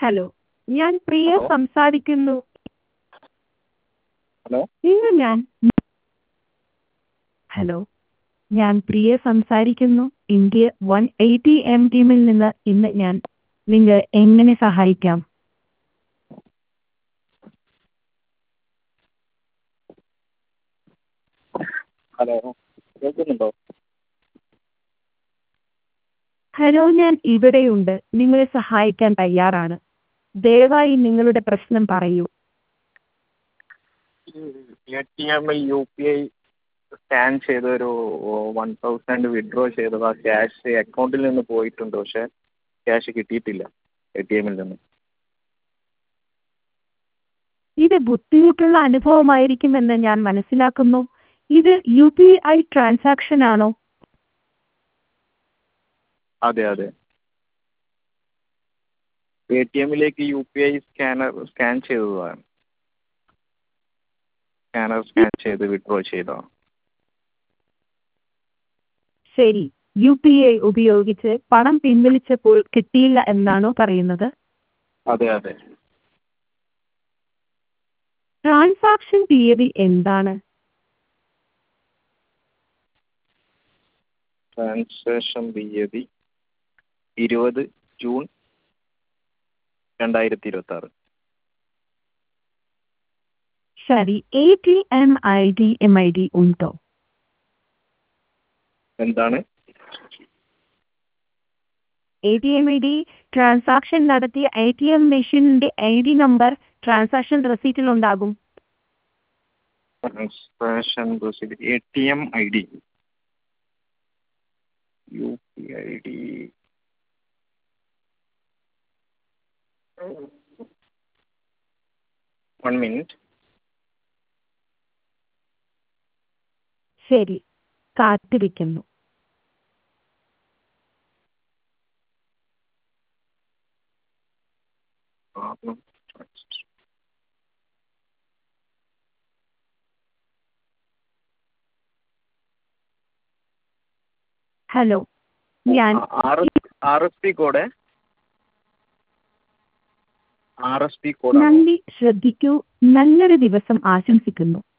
hello ഞാൻ പ്രിയ hello സംസാരിക്കുന്നു hello ഇന്ന് ഞാൻ ഹലോ ഞാൻ പ്രിയ സംസാരിക്കുന്നു ഇന്ത്യ വൺ എയ്റ്റി എം ടീമിൽ നിന്ന് ഇന്ന് ഞാൻ നിങ്ങൾ എങ്ങനെ സഹായിക്കാം ഹലോ കേൾക്കുന്നുണ്ടോ ഹലോ ഞാൻ ഇവിടെയുണ്ട് നിങ്ങളെ സഹായിക്കാൻ തയ്യാറാണ് ദയവായി നിങ്ങളുടെ പ്രശ്നം പറയൂ എ ടി എമ്മിൽ യു പി ഐ സ്കാൻ ചെയ്തൊരു വൺ തൗസൻഡ് വിഡ്രോ ചെയ്തത് ആ ക്യാഷ് അക്കൗണ്ടിൽ നിന്ന് പോയിട്ടുണ്ട് പക്ഷേ ക്യാഷ് കിട്ടിയിട്ടില്ല എ ടി എമ്മിൽ നിന്ന് ഇത് ബുദ്ധിമുട്ടുള്ള അനുഭവമായിരിക്കുമെന്ന് ഞാൻ മനസ്സിലാക്കുന്നു ഇത് യു പി ഐ ട്രാൻസാക്ഷൻ ആണോ അതെ അതെ എ ടി എമ്മിലേക്ക് U P I scanner scan ചെയ്തതാണ് സ്കാനർ സ്കാൻ ചെയ്ത് വിഡ്രോ ചെയ്തതാണ് ശരി യു പി ഐ ഉപയോഗിച്ച് പണം പിൻവലിച്ചപ്പോൾ കിട്ടിയില്ല എന്നാണോ പറയുന്നത് അതെ അതെ ട്രാൻസാക്ഷൻ തീയതി എന്താണ് ട്രാൻസാക്ഷൻ തീയതി ഇരുപത് ജൂൺ രണ്ടായിരത്തി ഇരുപത്തി ആറ് ശരി A T M I D M I D ഉണ്ടോ എന്താണ് A T M I D transaction നടത്തിയ എ ടി എം മെഷീനിന്റെ ഐ ഡി നമ്പർ ട്രാൻസാക്ഷൻ റെസീറ്റിൽ ഉണ്ടാകും transaction receipt A T M I D U P I I D one ശരി കാത്തിരിക്കുന്നു hello ഞാൻ R S P code R S P കോഡാണോ നന്ദി ശ്രദ്ധിക്കൂ നല്ലൊരു ദിവസം ആശംസിക്കുന്നു